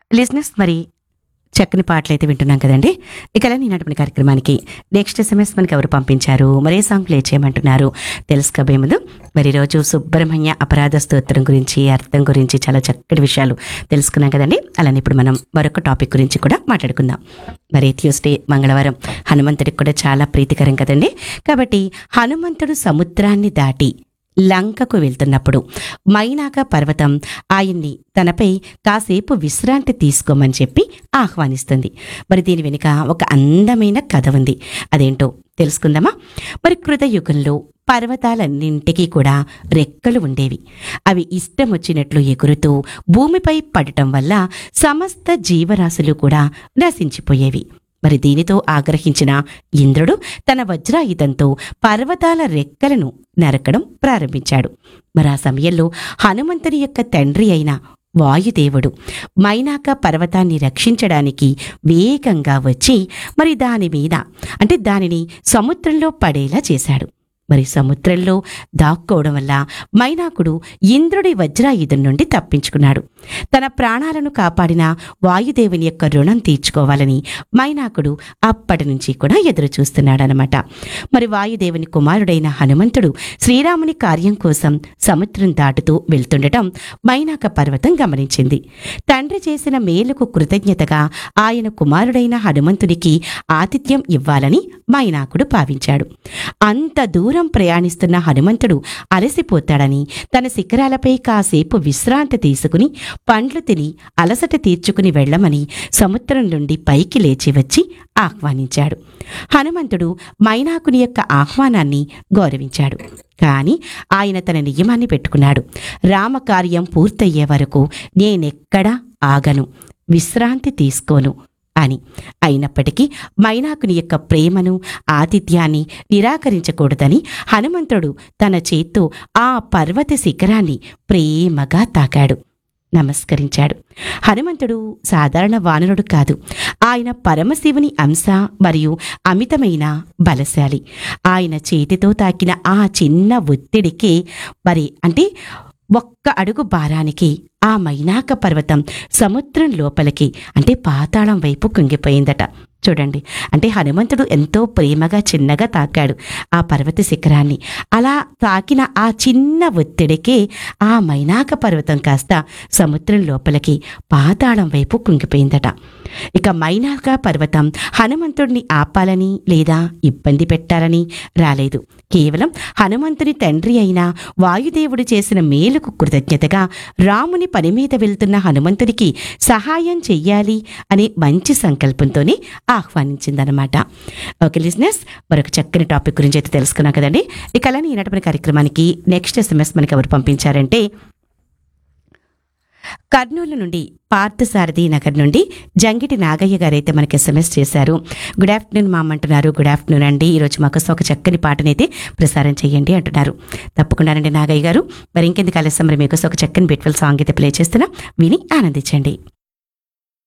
లిజినెస్ మరి చక్కని పాటలు అయితే వింటున్నాం కదండి ఇక ఈనాటి కార్యక్రమానికి నెక్స్ట్ ఎస్ఎంఎస్ మనకి ఎవరు పంపించారు మరే సాంగ్ ప్లే చేయమంటున్నారు తెలుసుకోబోయే ముందు మరి రోజు సుబ్రహ్మణ్య అపరాధ స్తోత్రం గురించి అర్థం గురించి చాలా చక్కటి విషయాలు తెలుసుకున్నాం కదండి అలానే ఇప్పుడు మనం మరొక టాపిక్ గురించి కూడా మాట్లాడుకుందాం మరి ట్యూస్డే మంగళవారం హనుమంతుడికి కూడా చాలా ప్రీతికరం కదండి కాబట్టి హనుమంతుడు సముద్రాన్ని దాటి లంకకు వెళ్తున్నప్పుడు మైనాక పర్వతం ఆయన్ని తనపై కాసేపు విశ్రాంతి తీసుకోమని చెప్పి ఆహ్వానిస్తుంది మరి దీని వెనుక ఒక అందమైన కథ ఉంది అదేంటో తెలుసుకుందామా మరి కృతయుగంలో పర్వతాలన్నింటికీ కూడా రెక్కలు ఉండేవి అవి ఇష్టం వచ్చినట్లు ఎగురుతూ భూమిపై పడటం వల్ల సమస్త జీవరాశులు కూడా నశించిపోయేవి మరి దీనితో ఆగ్రహించిన ఇంద్రుడు తన వజ్రాయుధంతో పర్వతాల రెక్కలను నరకడం ప్రారంభించాడు మరి ఆ సమయంలో హనుమంతుని యొక్క తండ్రి అయిన వాయుదేవుడు మైనాక పర్వతాన్ని రక్షించడానికి వేగంగా వచ్చి మరి దాని మీద అంటే దానిని సముద్రంలో పడేలా చేశాడు మరి సముద్రంలో దాక్కోవడం వల్ల మైనాకుడు ఇంద్రుడి వజ్రాయుధం నుండి తప్పించుకున్నాడు తన ప్రాణాలను కాపాడిన వాయుదేవుని యొక్క రుణం తీర్చుకోవాలని మైనాకుడు అప్పటి నుంచి కూడా ఎదురు చూస్తున్నాడనమాట మరి వాయుదేవుని కుమారుడైన హనుమంతుడు శ్రీరాముని కార్యం కోసం సముద్రం దాటుతూ వెళ్తుండటం మైనాక పర్వతం గమనించింది తండ్రి చేసిన మేలుకు కృతజ్ఞతగా ఆయన కుమారుడైన హనుమంతుడికి ఆతిథ్యం ఇవ్వాలని మైనాకుడు భావించాడు అంత దూరం ప్రయాణిస్తున్న హనుమంతుడు అలసిపోతాడని తన శిఖరాలపై కాసేపు విశ్రాంతి తీసుకుని పండ్లు తిని అలసట తీర్చుకుని వెళ్ళమని సముద్రం నుండి పైకి లేచి వచ్చి ఆహ్వానించాడు హనుమంతుడు మైనాకుని యొక్క ఆహ్వానాన్ని గౌరవించాడు కాని ఆయన తన నియమాన్ని పెట్టుకున్నాడు రామకార్యం పూర్తయ్యే వరకు నేనెక్కడా ఆగను విశ్రాంతి తీసుకోను అని అయినప్పటికీ మైనాకుని యొక్క ప్రేమను ఆతిథ్యాన్ని నిరాకరించకూడదని హనుమంతుడు తన చేత్తో ఆ పర్వత శిఖరాన్ని ప్రేమగా తాకాడు నమస్కరించాడు హనుమంతుడు సాధారణ వానరుడు కాదు ఆయన పరమశివుని అంశ మరియు అమితమైన బలశాలి ఆయన చేతితో తాకిన ఆ చిన్న ఒత్తిడికే మరి అంటే ఒక్క అడుగు భారానికి ఆ మైనాక పర్వతం సముద్రం లోపలికి అంటే పాతాళం వైపు కుంగిపోయిందట చూడండి అంటే హనుమంతుడు ఎంతో ప్రేమగా చిన్నగా తాకాడు ఆ పర్వత శిఖరాన్ని అలా తాకిన ఆ చిన్న ఒత్తిడికే ఆ మైనాక పర్వతం కాస్త సముద్రం లోపలికి పాతాళం వైపు కుంగిపోయిందట ఇక మైనాక పర్వతం హనుమంతుడిని ఆపాలని లేదా ఇబ్బంది పెట్టాలని రాలేదు కేవలం హనుమంతుని తండ్రి అయిన వాయుదేవుడు చేసిన మేలుకు కృతజ్ఞతగా రాముని పని మీద వెళ్తున్న హనుమంతుడికి సహాయం చెయ్యాలి అనే మంచి సంకల్పంతోనే ఆహ్వానించిందనమాట ఓకే లిజినెస్ మరొక చక్కని టాపిక్ గురించి అయితే తెలుసుకున్నాం కదండి ఇక అలానే ఈనాటి మన కార్యక్రమానికి నెక్స్ట్ ఎస్ఎంఎస్ మనకి ఎవరు పంపించారంటే కర్నూలు నుండి పార్థసారథి నగర్ నుండి జంగిటి నాగయ్య గారు అయితే మనకి ఎస్ఎంఎస్ చేశారు గుడ్ ఆఫ్టర్నూన్ మామ్ అంటున్నారు గుడ్ ఆఫ్టర్నూన్ అండి ఈరోజు మాకు ఒక చక్కని పాటనైతే ప్రసారం చేయండి అంటున్నారు తప్పకుండానండి నాగయ్య గారు మరి ఇంకెందుకు ఆలస్యం మరి మీకు ఒక చక్కని బ్యూటిఫుల్ సాంగ్ అయితే ప్లే చేస్తున్నా విని ఆనందించండి